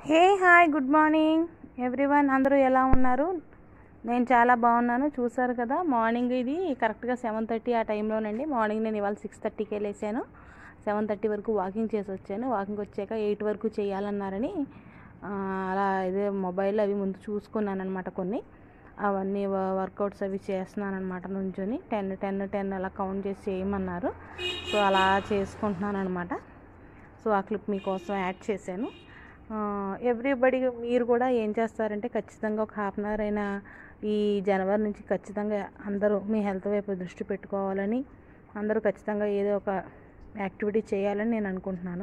హే hi good morning everyone అందరూ ఎలా ఉన్నారు నేను చాలా బాగున్నాను చూసారు కదా మార్నింగ్ ఇది కరెక్ట్గా సెవెన్ థర్టీ ఆ టైంలోనండి మార్నింగ్ నేను ఇవాళ సిక్స్ థర్టీకే లేసాను సెవెన్ థర్టీ వరకు వాకింగ్ చేసి వచ్చాను వాకింగ్ వచ్చాక ఎయిట్ వరకు చేయాలన్నారని ఆ, అలా ఇదే మొబైల్ అవి ముందు చూసుకున్నాను అనమాట కొన్ని అవన్నీ వర్కౌట్స్ అవి చేస్తున్నాను అనమాట నుంచొని టెన్ టెన్ టెన్ అలా కౌంట్ చేసి చేయమన్నారు సో అలా చేసుకుంటున్నాను అనమాట సో ఆ క్లిప్ మీకోసం యాడ్ చేశాను ఎవ్రీబడి మీరు కూడా ఏం చేస్తారంటే ఖచ్చితంగా ఒక హాఫ్ అన్ అవర్ అయినా ఈ జనవరి నుంచి ఖచ్చితంగా అందరూ మీ హెల్త్ వైపు దృష్టి పెట్టుకోవాలని అందరూ ఖచ్చితంగా ఏదో ఒక యాక్టివిటీ చేయాలని నేను అనుకుంటున్నాను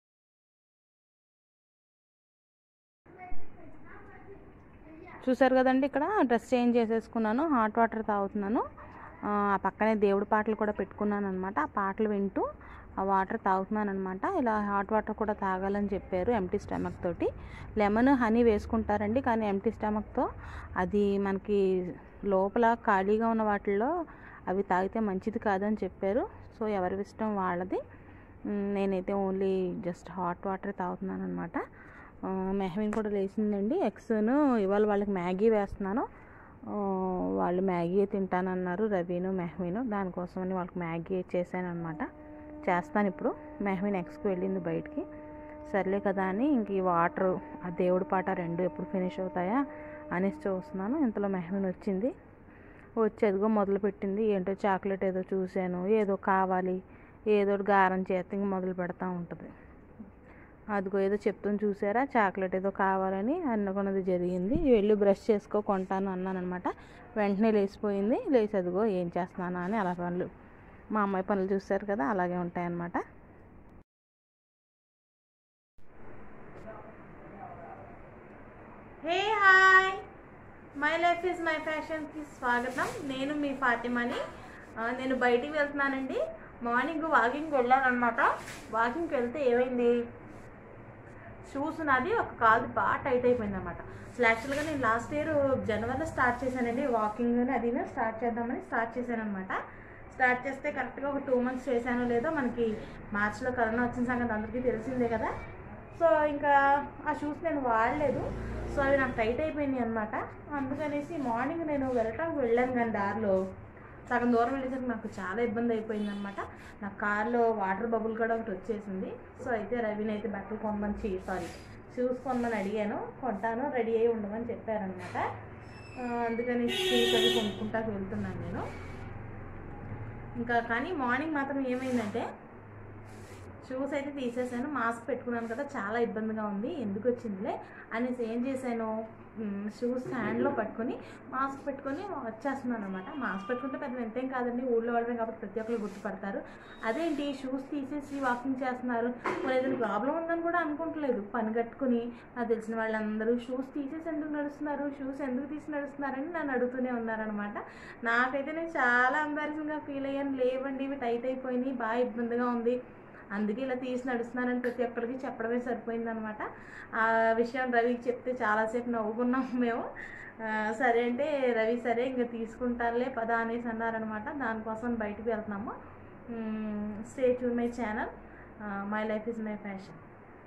చూసారు కదండి ఇక్కడ డ్రెస్ చేంజ్ చేసేసుకున్నాను హాట్ వాటర్ తాగుతున్నాను ఆ ఆ పక్కనే దేవుడి పాటలు కూడా పెట్టుకున్నాను అనమాట ఆ పాటలు వింటూ ఆ వాటర్ తాగుతున్నాను అనమాట ఇలా హాట్ వాటర్ కూడా తాగాలని చెప్పారు ఎంటీ స్టమక్ తోటి లెమన్ హనీ వేసుకుంటారండి కానీ ఎంటీ స్టమక్తో అది మనకి లోపల ఖాళీగా ఉన్న వాటిల్లో అవి తాగితే మంచిది కాదని చెప్పారు సో ఎవరి ఇష్టం వాళ్ళది మ్, నేనైతే ఓన్లీ జస్ట్ హాట్ వాటర్ తాగుతున్నాను అనమాట మెహవిన్ కూడా లేచిందండి ఎగ్స్ను ఇవాళ వాళ్ళకి మ్యాగీ వేస్తున్నాను ఆ, వాళ్ళు మ్యాగీ తింటానన్నారు రవీను మెహవిను దానికోసమని వాళ్ళకి మ్యాగీ చేశాను అనమాట చేస్తాను ఇప్పుడు మెహవిన్ ఎక్స్కి వెళ్ళింది బయటికి సర్లే కదా అని ఇంక ఈ వాటర్ ఆ దేవుడి పాట రెండు ఎప్పుడు ఫినిష్ అవుతాయా అనేసి చూస్తున్నాను ఇంతలో మెహవిన్ వచ్చింది వచ్చి అదిగో మొదలుపెట్టింది ఏంటో చాక్లెట్ ఏదో చూశాను ఏదో కావాలి ఏదో ఒకటి గారం చేస్తే ఇంక మొదలు పెడతా ఉంటుంది అదిగో ఏదో చెప్తుంది చూసారా చాక్లెట్ ఏదో కావాలని అనుకున్నది జరిగింది వెళ్ళి బ్రష్ చేసుకో కొంటాను అన్నాను అనమాట వెంటనే లేచిపోయింది లేచి అదిగో ఏం చేస్తున్నానా అని అలా పనులు మా అమ్మాయి పనులు చూసారు కదా అలాగే ఉంటాయన్నమాట hey hi my life is my ఫ్యాషన్కి స్వాగతం నేను మీ ఫాతిమాని ఆ, నేను బయటికి వెళ్తున్నానండి మార్నింగ్ వాకింగ్కి వెళ్ళాను అనమాట వాకింగ్కి వెళ్తే ఏమైంది షూస్ నాది ఒక కాలు బాగా టైట్ అయిపోయింది అనమాట అసలు యాక్చువల్గా నేను లాస్ట్ ఇయర్ జనవరిలో స్టార్ట్ చేశానండి వాకింగ్ అది స్టార్ట్ చేద్దామని స్టార్ట్ చేశాను అనమాట స్టార్ట్ చేస్తే కరెక్ట్గా ఒక టూ మంత్స్ చేశానో లేదో మనకి మార్చిలో కరోనా వచ్చిన సంగతి అందరికీ తెలిసిందే కదా సో ఇంకా ఆ షూస్ నేను వాడలేదు సో అవి నాకు టైట్ అయిపోయినాయి అనమాట అందుకనేసి మార్నింగ్ నేను వెళ్ళటానికి వెళ్ళాను కానీ దారిలో సగం దూరం వెళ్ళేసరికి నాకు చాలా ఇబ్బంది అయిపోయింది అనమాట నా కార్లో వాటర్ బబుల్ కూడా ఒకటి వచ్చేసింది సో అయితే రవిని అయితే బట్టలు కొనమని సారీ షూస్ కొనమని అడిగాను కొంటాను రెడీ అయ్యి ఉండమని చెప్పారనమాట అందుకని షూస్ అవి కొనుక్కుంటాకు వెళ్తున్నాను నేను ఇంకా కానీ మార్నింగ్ మాత్రం ఏమైందంటే షూస్ అయితే తీసేసాను మాస్క్ పెట్టుకున్నాను కదా చాలా ఇబ్బందిగా ఉంది ఎందుకు వచ్చిందిలే అనేసి ఏం చేశాను మ్, షూస్ హ్యాండ్లో పట్టుకొని మాస్క్ పెట్టుకొని వచ్చేస్తున్నాను అనమాట మాస్క్ పెట్టుకుంటే పెద్ద ఎంతేం కాదండి ఊళ్ళో వాళ్ళమే కాబట్టి ప్రతి ఒక్కరు గుర్తుపడతారు అదేంటి షూస్ తీసేసి వాకింగ్ చేస్తున్నారు మరి ఏదైనా ప్రాబ్లం ఉందని కూడా అనుకుంటలేదు పని కట్టుకుని నాకు తెలిసిన వాళ్ళందరూ షూస్ తీసేసి ఎందుకు నడుస్తున్నారు షూస్ ఎందుకు తీసి నడుస్తున్నారని నన్ను అడుగుతూనే ఉన్నారనమాట నాకైతే నేను చాలా ఎంబారసింగ్గా ఫీల్ అయ్యాను లేవండి ఇవి టైట్ అయిపోయినాయి బాగా ఇబ్బందిగా ఉంది అందుకే ఇలా తీసి నడుస్తున్నానని ప్రతి ఒక్కరికి చెప్పడమే సరిపోయిందనమాట ఆ విషయం రవికి చెప్తే చాలాసేపు నవ్వుకున్నాం మేము ఆ, సరే అంటే రవి సరే ఇంకా తీసుకుంటానులే పద అనేసి అన్నారనమాట దానికోసం బయటికి వెళ్తున్నాము stay to my channel my life is my fashion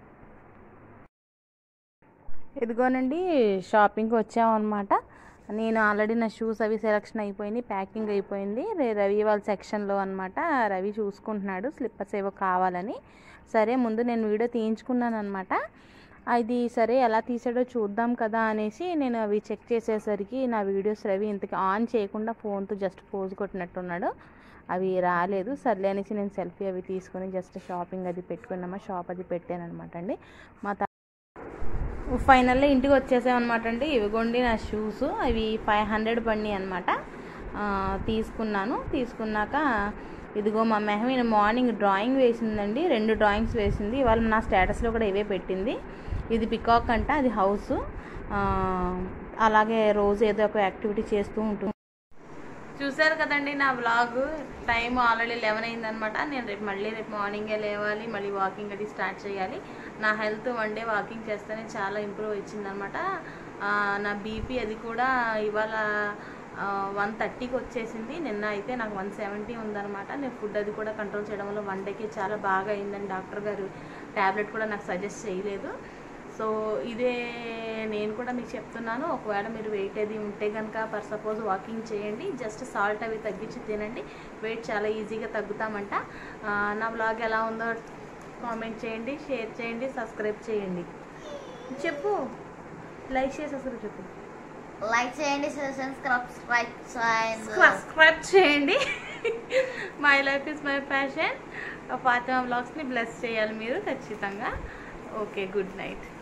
ఇదిగోనండి షాపింగ్కి వచ్చామన్నమాట నేను ఆల్రెడీ నా షూస్ అవి సెలెక్షన్ అయిపోయింది ప్యాకింగ్ అయిపోయింది రే- రవి వాళ్ళ సెక్షన్లో అనమాట రవి చూసుకుంటున్నాడు స్లిప్పర్స్ ఏవో కావాలని సరే ముందు నేను వీడియో తీయించుకున్నాను అనమాట అది సరే ఎలా తీసాడో చూద్దాం కదా అనేసి నేను అవి చెక్ చేసేసరికి నా వీడియోస్ రవి ఇంతకి ఆన్ చేయకుండా ఫోన్తో జస్ట్ పోజ్ కొట్టినట్టున్నాడు అవి రాలేదు సర్లే అనేసి నేను సెల్ఫీ అవి తీసుకొని జస్ట్ షాపింగ్ అది పెట్టుకున్నామా షాప్ అది పెట్టాను అనమాట అండి మా త- ఫైనల్లీ ఇంటికి వచ్చేసామన్నమాట అండి ఇవిగోండి నా షూస్ అవి ఫైవ్ హండ్రెడ్ పడినాయి అనమాట తీసుకున్నాను తీసుకున్నాక ఇదిగో మా మెహమీన్ మార్నింగ్ డ్రాయింగ్ వేసిందండి రెండు డ్రాయింగ్స్ వేసింది ఇవాళ నా స్టేటస్లో కూడా ఇవే పెట్టింది ఇది పికాక్ అంట అది హౌస్ అలాగే రోజు ఏదో ఒక యాక్టివిటీ చేస్తూ ఉంటుంది చూసారు కదండి నా వ్లాగ్ టైం ఆల్రెడీ లెవెన్ అయిందనమాట నేను రేపు మళ్ళీ రేపు మార్నింగే లేవాలి మళ్ళీ వాకింగ్ అది స్టార్ట్ చేయాలి నా హెల్త్ వన్ డే వాకింగ్ చేస్తేనే చాలా ఇంప్రూవ్ వచ్చిందనమాట ఆ, నా బీపీ అది కూడా ఇవాళ వన్ థర్టీకి వచ్చేసింది నిన్న అయితే నాకు వన్ సెవెంటీ ఉందన్నమాట నేను ఫుడ్ అది కూడా కంట్రోల్ చేయడం వల్ల వన్ డేకి చాలా బాగా అయిందని డాక్టర్ గారు ట్యాబ్లెట్ కూడా నాకు సజెస్ట్ చేయలేదు సో ఇదే నేను కూడా మీకు చెప్తున్నాను ఒకవేళ మీరు వెయిట్ అది ఉంటే కనుక పర్ సపోజ్ వాకింగ్ చేయండి జస్ట్ సాల్ట్ అవి తగ్గించి తినండి వెయిట్ చాలా ఈజీగా తగ్గుతామంట ఆ, నా బ్లాగ్ ఎలా ఉందో కామెంట్ చేయండి షేర్ చేయండి సబ్స్క్రైబ్ చేయండి చెప్పు లైక్ చేసి అసలు చెప్పు లైక్ చేయండి సబ్స్క్రైబ్ చేయండి సబ్స్క్రైబ్ చేయండి my life is my passion Fatima బ్లాగ్స్ని బ్లెస్ చేయాలి మీరు ఖచ్చితంగా ఓకే గుడ్ నైట్